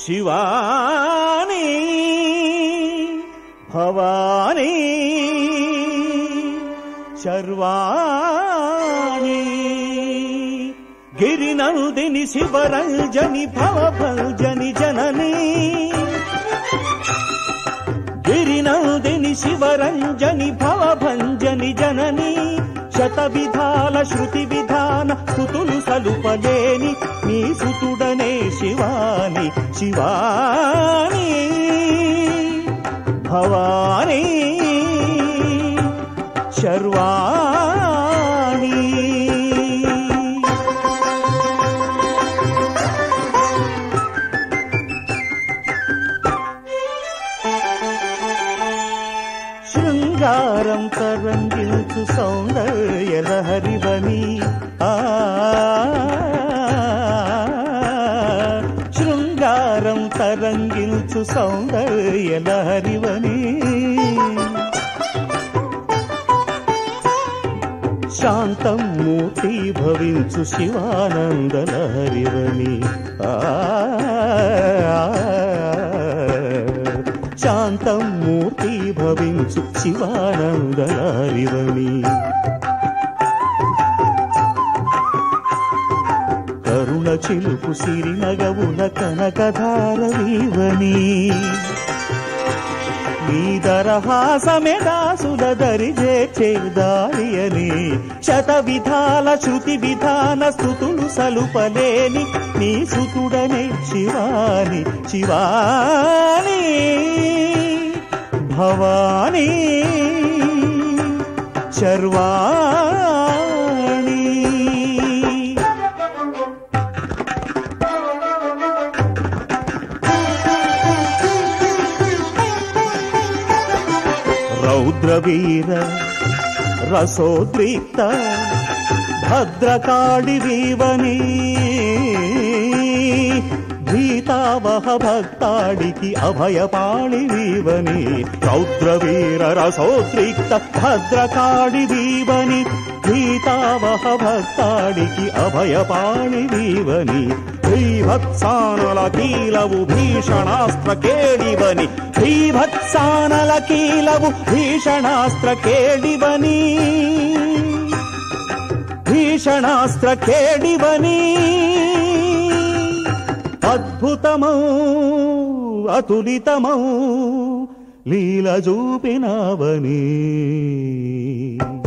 శివాని భవాని శర్వాణి గిరినందిని శివరంజని భవభంజని జననీ గిరినందిని శివరంజని భవభంజని జనని శత విధాల శృతి విధాన స్థుతులు సలుపలేని నీ సుతుడనే శివాని శివాని భవాని శర్వాణి శృంగారం తరంగిల్చు సౌందర్య లహరివని ఆ శృంగారం తరంగిల్చు సౌందర్య లహరివని శాంతం మూర్తి భవించు శివానంద లహరివని ఆ శాంతం మూర్తి భవించు శివానంద లహరివని కరుణ చిలుపు సిరి నగవుల కనకధారవీవని నీ దరహాసమే దాసుల దరిజే చేదారియని శత విధాల శృతి విధాన స్థుతులు సలుపలేని నీ సుతుడనే శివాని శివాని భవాని శర్వాణి రౌద్రవీర రసోద్రిక్త భద్రకాళి వీవని భీతావహ భక్తాడికి అభయపాళి వీవని రౌద్రవీర రసోద్రిక్త భద్రకాళి వీవని భీతావహ భక్తాడికి అభయపాళి వీవని భీభత్సానల కీలవు భీషణాస్త్ర కేడివని భీభత్సానల కీలవు భీషణాస్త్ర కేడివని భీషణాస్త్ర కేడివని అద్భుతమౌ అతులితమౌ లీల చూపినవని